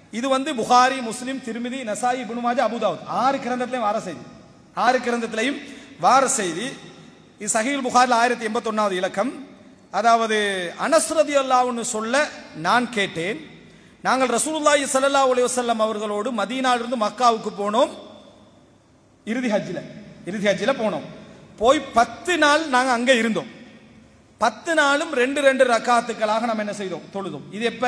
இது வந்து புகாரி முஸ்லிம் திருமிதி நசாயி இப்னு மாஜா அபுதாவுத் ஆறு கிரந்தத்திலையும் வார செய்தி ஆறு கிரந்தத்திலையும் வார செய்தி இது சஹீல் புகாரில் ஆயிரத்தி எண்பத்தொன்னாவது இலக்கம் அதாவது அனஸ்ரதி அல்லாவுன்னு சொல்ல நான் கேட்டேன் நாங்கள் ரசூலுல்லாஹி ஸல்லல்லாஹு அலைஹி வஸல்லம் அவர்களோடு மதீனாவிலிருந்து மக்காவுக்கு போனோம் இறுதி ஹஜ்ஜில் இறுதி ஹஜ்ஜில் போனோம் போய் பத்து நாள் நாங்கள் அங்கே இருந்தோம் பத்து நாளும் ரெண்டு ரெண்டு ரக்காத்துக்களாக நம்ம என்ன செய்தோம் தொழுதோம் இது எப்ப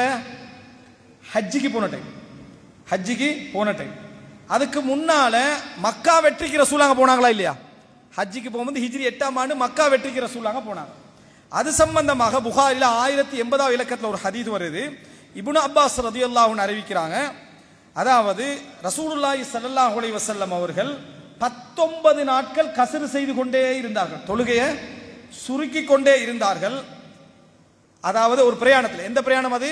ஹஜ்ஜிக்கு போன டைம் ஹஜ்ஜிக்கு போன டைம் அதுக்கு முன்னால மக்கா வெற்றிக்கு ரசூலாங்க போனாங்களா இல்லையா ஹஜ்ஜிக்கு போகும்போது ஹிஜ்ரி எட்டாம் ஆண்டு மக்கா வெற்றிக்கு ரசூலாங்க போனாங்க அது சம்பந்தமாக புகாரில ஆயிரத்தி எண்பதாவது இலக்கத்தில் ஒரு ஹதீஸ் வருது இப்னு அப்பாஸ் ரதியுல்லாஹுன்னு அறிவிக்கிறாங்க அதாவது ரசூலுல்லாஹி ஸல்லல்லாஹு அலைஹி வஸல்லம் அவர்கள் பத்தொன்பது நாட்கள் கசரு செய்து கொண்டே இருந்தார்கள் தொழுகையை சுருக்கி கொண்டே இருந்தார்கள் அதாவது ஒரு பிரயாணத்தில் எந்த பிரயாணம் அது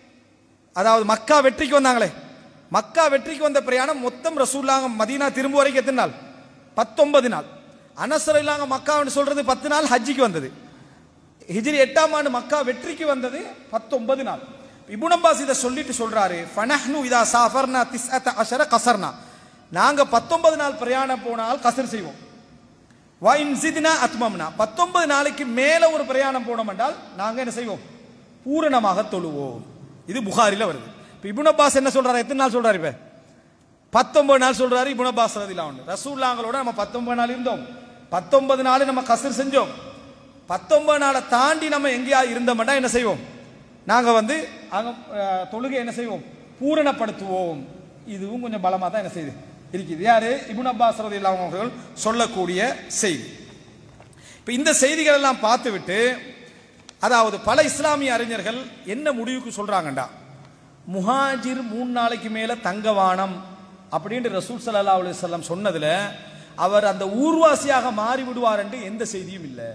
அதாவது மக்கா வெற்றிக்கு வந்தாங்களே மக்கா வெற்றிக்கு வந்த பிரயாணம் மொத்தம் ரசூல்லாங்க மதீனா திரும்ப வரைக்கும் எத்தனை நாள் பத்தொன்பது நாள் அனசர் இல்லாங்க மக்கான்னு சொல்றது பத்து நாள் ஹஜ்ஜிக்கு வந்தது ஹிஜ்ரி எட்டாம் ஆண்டு மக்கா வெற்றிக்கு வந்தது பத்தொன்பது நாள் இப்னு அப்பாஸ் இதை சொல்லிட்டு சொல்றாரு ஃபனஹ்னு இதா சாஃபர்னா திஸ்அத அஷர கசர்னா நாங்க பத்தொன்பது நாள் பிரயாணம் போனால் கசர் செய்வோம் வைன் சிதினா அத்மம்னா பத்தொன்பது நாளைக்கு மேல ஒரு பிரயாணம் போனோம் என்றால் நாங்க என்ன செய்வோம் பூரணமாக தொழுவோம் இது புகாரில வருது இப்ப இப்னு அப்பாஸ் என்ன சொல்றாரு எத்தனை நாள் சொல்றாரு இப்ப பத்தொன்பது நாள் சொல்றாரு இப்னு அப்பாஸ் ரதிலாம் ஒன்று ரசூல்லாங்களோட நம்ம பத்தொன்பது நாள் இருந்தோம் பத்தொன்பது நாள் நம்ம கசர் செஞ்சோம் பத்தொன்பது நாளை தாண்டி நம்ம எங்கேயா இருந்தோம்னா என்ன செய்வோம் நாங்க வந்து அங்க அஹ், தொழுகை என்ன செய்வோம் பூரணப்படுத்துவோம் இதுவும் கொஞ்சம் பலமா தான் என்ன செய்யுது இருக்குது யாரு இப்னு அப்பாஸ் ரதிலாம் அவர்கள் சொல்லக்கூடிய செய்தி இப்ப இந்த செய்திகள் எல்லாம் பார்த்துவிட்டு அதாவது பல இஸ்லாமிய அறிஞர்கள் என்ன முடிவுக்கு சொல்றாங்கண்டா முஹாஜிர் மூணு நாளைக்கு மேல தங்கவானம் அப்படின்ட்டு ரசூல் ஸல்லல்லாஹு அலைஹி வஸல்லம் சொன்னதுல அவர் அந்த ஊர்வாசியாக மாறி விடுவார் என்று எந்த செய்தியும் இல்லை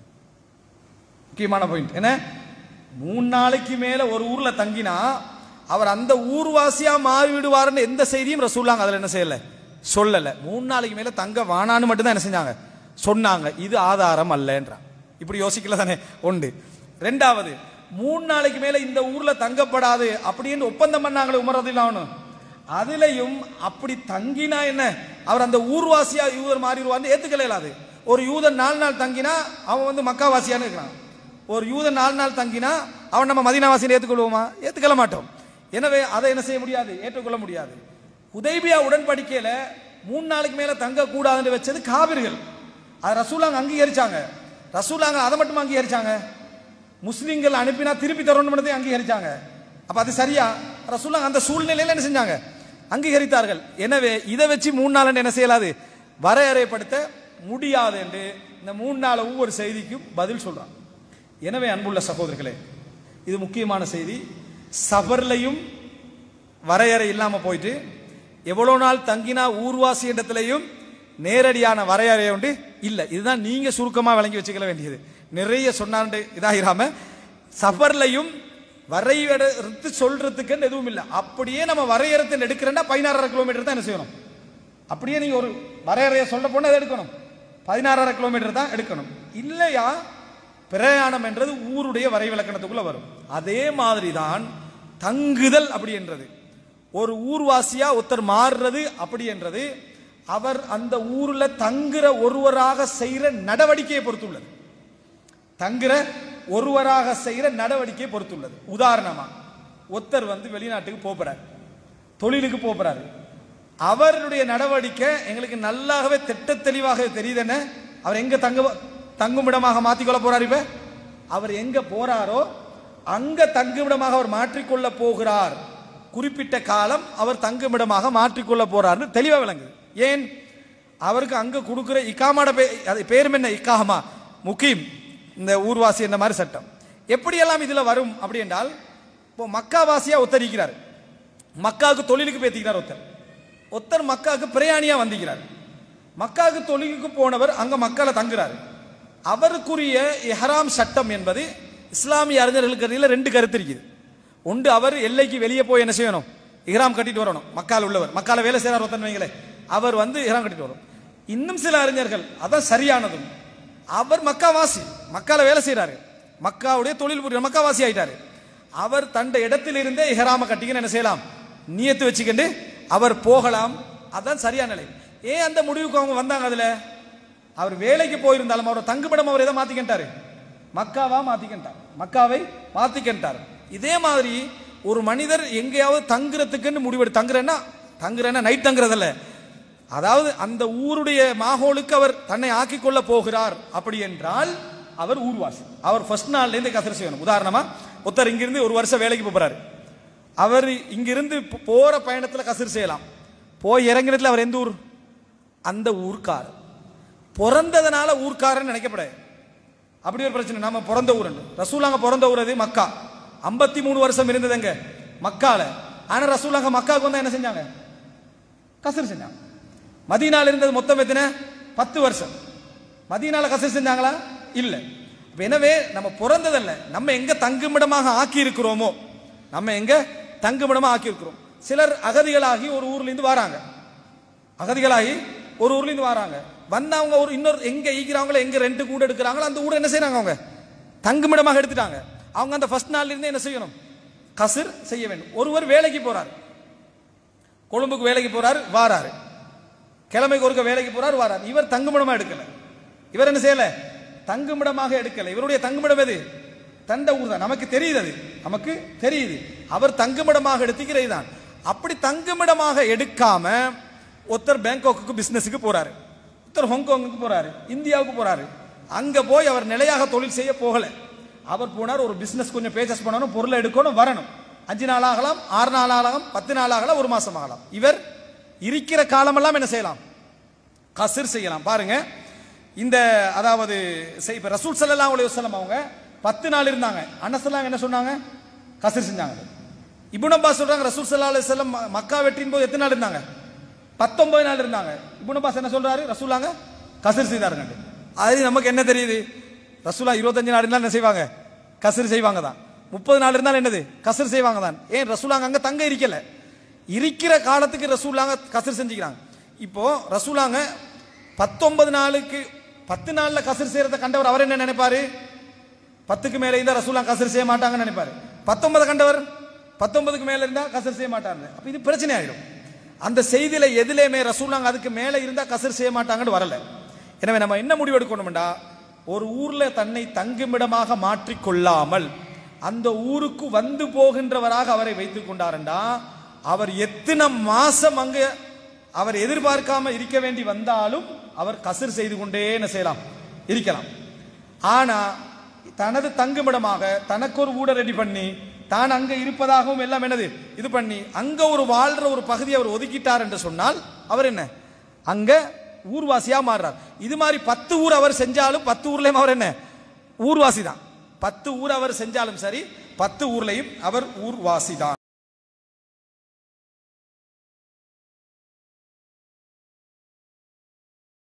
முக்கியமான பாயிண்ட் என்ன மூணு நாளைக்கு மேல ஒரு ஊர்ல தங்கினா அவர் அந்த ஊர்வாசியா மாறி விடுவார்னு எந்த செய்தியும் ரசூல்லாங்க அதுல என்ன செய்யல சொல்லல மூணு நாளைக்கு மேல தங்க வானான்னு மட்டும் தான் என்ன செஞ்சாங்க சொன்னாங்க இது ஆதாரம் அல்லன்றான் இப்படி யோசிக்கல தானே உண்டு ரெண்டாவது மூணு நாளைக்கு மேல இந்த ஊர்ல தங்கப்படாது அப்படின்னு ஒப்பந்தம் பண்ணாங்களே உமரதில்லான்னு அதுலயும் அப்படி தங்கினா என்ன அவர் அந்த ஊர்வாசியா யூதர் மாறிடுவார்னு ஏத்துக்கல இயலாது ஒரு யூதன் நாலு நாள் தங்கினா அவன் வந்து மக்காவாசியான்னு இருக்கிறான் ஒரு யூதன் நாலு நாள் தங்கினா அவன் நம்ம மதீனாவாசின்னு ஏற்றுக்கொள்வோமா ஏற்றுக்கொள்ள மாட்டோம் எனவே அதை என்ன செய்ய முடியாது ஏற்றுக்கொள்ள முடியாது உதைபியா உடன்படிக்கையில மூணு நாளைக்கு மேல தங்க கூடாதுன்னு வச்சது காவிர்கள் அது ரசூலாங்க அங்கீகரிச்சாங்க ரசூலாங்க அதை மட்டும் அங்கீகரிச்சாங்க முஸ்லிம்கள் அனுப்பினா திருப்பி தரணும் அங்கீகரிச்சாங்க அப்ப அது சரியா ரசூலாங்க அந்த சூழ்நிலையில என்ன செஞ்சாங்க அங்கீகரித்தார்கள் எனவே இதை வச்சு மூணு நாள் என்ன செய்யலாது வரையறைப்படுத்த முடியாது என்று இந்த மூணு நாள் ஒவ்வொரு செய்திக்கும் பதில் சொல்றான் எனவே அன்புள்ள சகோதரர்களே இது முக்கியமான செய்தி சபர்லையும் வரையறை இல்லாம போயிட்டு எவ்வளவு நாள் தங்கினா ஊர்வாசி இடத்துலையும் நேரடியான வரையறை உண்டு இல்ல இதுதான் நீங்க சுருக்கமா விளங்கி வச்சுக்கல வேண்டியது நிறைய சொன்னாண்டு இதாகிராம சபர்லையும் வரையறுத்து சொல்றதுக்குன்னு எதுவும் இல்லை அப்படியே நம்ம வரையறுத்து எடுக்கிறேன்னா பதினாறரை கிலோமீட்டர் தான் என்ன செய்யணும் அப்படியே நீங்க ஒரு வரையறையை சொல்ல போனா அதை எடுக்கணும் பதினாறரை கிலோமீட்டர் தான் எடுக்கணும் இல்லையா பிரயாணம் என்றது ஊருடைய வரை விளக்கணத்துக்குள்ள வரும் அதே மாதிரி தான் தங்குதல் அப்படி என்றது ஒரு ஊர்வாசியா ஒருத்தர் மாறுறது அப்படி என்றது அவர் அந்த ஊர்ல தங்குற ஒருவராக செய்யற நடவடிக்கையை பொறுத்துள்ளது தங்குற ஒருவராக செய்யற நடவடிக்கையை பொறுத்துள்ளது உதாரணமா ஒருத்தர் வந்து வெளிநாட்டுக்கு போறாரு தொழிலுக்கு போறாரு அவருடைய நடவடிக்கை எங்களுக்கு நல்லாகவே திட்ட தெளிவாக தெரியுது என்ன அவர் எங்க தங்க தங்குமிடமாக மாத்திக்கொள்ள போறாரு இப்ப அவர் எங்க போறாரோ அங்க தங்குமிடமாக அவர் மாற்றிக்கொள்ள போகிறார் குறிப்பிட்ட காலம் அவர் தங்குமிடமாக மாற்றிக்கொள்ள போறார்னு தெளிவா விளங்குது ஏன் அவருக்கு அங்க கொடுக்கிற இக்காமாட பே அது பேரும் என்ன இக்காமா முகீம் இந்த ஊர்வாசி இந்த மாதிரி சட்டம் எப்படியெல்லாம் இதுல வரும் அப்படி என்றால் இப்போ மக்காவாசியா ஒத்தரிக்கிறார் மக்காவுக்கு தொழிலுக்கு பேத்திக்கிறார் ஒருத்தர் ஒருத்தர் மக்காவுக்கு பிரயாணியா வந்திக்கிறார் மக்காவுக்கு தொழிலுக்கு போனவர் அங்க மக்களை தங்குறாரு அவருக்குரிய இஹ்ராம் சட்டம் என்பது இஸ்லாமிய அறிஞர்களுக்கு இடையில ரெண்டு கருத்து இருக்குது ஒன்று அவர் எல்லைக்கு வெளியே போய் என்ன செய்யணும் இஹ்ராம் கட்டிட்டு வரணும் மக்கால் உள்ளவர் மக்கால வேலை செய்யறார் ஒருத்தன் வைங்களே அவர் வந்து இஹ்ராம் கட்டிட்டு வரும் இன்னும் சில அறிஞர்கள் அதான் சரியானதும் அவர் மக்காவாசி மக்கால வேலை செய்யறாரு மக்காவுடைய தொழில் புரிய மக்காவாசி ஆயிட்டாரு அவர் தண்ட இடத்திலிருந்தே இஹ்ராம கட்டிங்கன்னு என்ன செய்யலாம் நியத்து வச்சுக்கிண்டு அவர் போகலாம் அதான் சரியான நிலை ஏன் அந்த முடிவுக்கு அவங்க வந்தாங்க அதுல அவர் வேலைக்கு போயிருந்தாலும் அவர் தங்குமிடம் அவர் எதை மாத்திக்கிட்டாரு மக்காவா மாத்திக்கிட்டார் மக்காவை மாத்திக்கிட்டார் இதே மாதிரி ஒரு மனிதர் எங்கேயாவது தங்குறதுக்குன்னு முடிவெடு தங்குறேன்னா தங்குறேன்னா நைட் தங்குறதல்ல அதாவது அந்த ஊருடைய மாகோலுக்கு அவர் தன்னை ஆக்கிக் கொள்ள போகிறார் அப்படி என்றால் அவர் ஊர்வாசி அவர் ஃபர்ஸ்ட் நாள்ல இருந்து கசர் செய்யணும் உதாரணமா ஒருத்தர் இங்கிருந்து ஒரு வருஷம் வேலைக்கு போறாரு அவர் இங்கிருந்து போ- போற பயணத்துல கசர் செய்யலாம் போய் இறங்கினதுல அவர் எந்த ஊர் அந்த ஊர்க்கார் பிறந்ததுனால ஊர்க்காரன்னு நினைக்கப்படாது அப்படி ஒரு பிரச்சனை நாம பிறந்த ஊர் ரசூலாங்க பிறந்த ஊர் அது மக்கா ஐம்பத்தி மூணு வருஷம் இருந்ததுங்க மக்கால ஆனா ரசூலாங்க மக்காவுக்கு வந்தா என்ன செஞ்சாங்க கசர் செஞ்சாங்க மதீனால இருந்தது மொத்தம் எத்தனை பத்து வருஷம் மதீனால கசர் செஞ்சாங்களா இல்ல அப்ப எனவே நம்ம பிறந்ததல்ல நம்ம எங்க தங்குமிடமாக ஆக்கி இருக்கிறோமோ நம்ம எங்க தங்குமிடமா ஆக்கி இருக்கிறோம் சிலர் அகதிகளாகி ஒரு ஊர்ல இருந்து வராங்க அகதிகளாகி ஒரு ஊர்ல இருந்து வராங்க வந்தவங்க ஒரு இன்னொரு எங்க ஈக்கிறாங்களோ எங்க ரெண்டு கூட எடுக்கிறாங்களோ அந்த ஊரை என்ன செய்றாங்க அவங்க தங்குமிடமாக எடுத்துட்டாங்க அவங்க அந்த ஃபர்ஸ்ட் நாள்ல இருந்து என்ன செய்யணும் கசிர் செய்ய வேண்டும் ஒருவர் வேலைக்கு போறார் கொழும்புக்கு வேலைக்கு போறாரு வாராரு கிழமைக்கு ஒருக்க வேலைக்கு போறாரு வாராரு இவர் தங்குமிடமா எடுக்கல இவர் என்ன செய்யல தங்குமிடமாக எடுக்கல இவருடைய தங்குமிடம் எது தண்ட ஊர் தான் நமக்கு தெரியுது அது நமக்கு தெரியுது அவர் தங்குமிடமாக எடுத்துக்கிறது தான் அப்படி தங்குமிடமாக எடுக்காம ஒருத்தர் பேங்காக்கு பிசினஸுக்கு போறாரு ஒருத்தர் ஹாங்காங்குக்கு போறாரு இந்தியாவுக்கு போறாரு அங்க போய் அவர் நிலையாக தொழில் செய்ய போகல அவர் போனார் ஒரு பிசினஸ் கொஞ்சம் பேச்சஸ் பண்ணணும் பொருளை எடுக்கணும் வரணும் அஞ்சு நாள் ஆகலாம் ஆறு நாள் ஆகலாம் பத்து நாள் ஆகலாம் ஒரு மாசம் ஆகலாம் இவர் இருக்கிற காலமெல்லாம் என்ன செய்யலாம் கசிர் செய்யலாம் பாருங்க இந்த அதாவது செய்- இப்ப ரசூல் ஸல்லல்லாஹு அலைஹி வஸல்லம் அவங்க பத்து நாள் இருந்தாங்க அனசல்லாம் என்ன சொன்னாங்க கசிர் செஞ்சாங்க இப்னு அப்பாஸ் சொல்றாங்க ரசூல் ஸல்லல்லாஹு அலைஹி வஸல்லம் ம- மக்கா வெற்றியின் போது எத்தனை நாள் இருந்தாங்க பத்தொன்பது நாள் இருந்தாங்க இப்னு அப்பாஸ் என்ன சொல்றாரு ரசூலாங்க கசிர் செய்தாருங்க அது நமக்கு என்ன தெரியுது ரசூலா இருபத்தஞ்சு நாள் இருந்தா என்ன செய்வாங்க கசிர் செய்வாங்க தான் முப்பது நாள் இருந்தாலும் என்னது கசிர் செய்வாங்க தான் ஏன் ரசூலாங்க அங்க தங்க இருக்கல இருக்கிற காலத்துக்கு ரசூலாங்க கசிர் செஞ்சுக்கிறாங்க இப்போ ரசூலாங்க பத்தொன்பது நாளுக்கு பத்து நாள்ல கசிர் செய்யறத கண்டவர் அவர் என்ன நினைப்பாரு பத்துக்கு மேல இருந்தா ரசூலா கசர் செய்ய மாட்டாங்கன்னு நினைப்பாரு பத்தொன்பது கண்டவர் பத்தொன்பதுக்கு மேல இருந்தா கசர் செய்ய மாட்டாங்க அப்ப இது பிரச்சனை ஆயிடும் அந்த செய்தியில எதுலையுமே ரசூலாங்க அதுக்கு மேல இருந்தா கசர் செய்ய மாட்டாங்கன்னு வரல எனவே நம்ம என்ன முடிவு எடுக்கணும்டா ஒரு ஊர்ல தன்னை தங்குமிடமாக மாற்றிக்கொள்ளாமல் அந்த ஊருக்கு வந்து போகின்றவராக அவரை வைத்துக் கொண்டாருண்டா அவர் எத்தனை மாசம் அங்க அவர் எதிர்பார்க்காம இருக்க வேண்டி வந்தாலும் அவர் கசர் செய்து கொண்டே என்ன செய்யலாம் இருக்கலாம் ஆனா தனது தங்குமிடமாக தனக்கு ஒரு ஊட ரெடி பண்ணி தான் அங்க இருப்பதாகவும் எல்லாம் என்னது இது பண்ணி அங்க ஒரு வாழ்ற ஒரு பகுதியை அவர் ஒதுக்கிட்டார் என்று சொன்னால் அவர் என்ன அங்க ஊர்வாசியா மாறுறார் இது மாதிரி பத்து ஊர் அவர் செஞ்சாலும் பத்து ஊர்லயும் அவர் என்ன ஊர்வாசி தான் பத்து ஊர் அவர் செஞ்சாலும் சரி பத்து ஊர்லயும் அவர் ஊர்வாசி தான்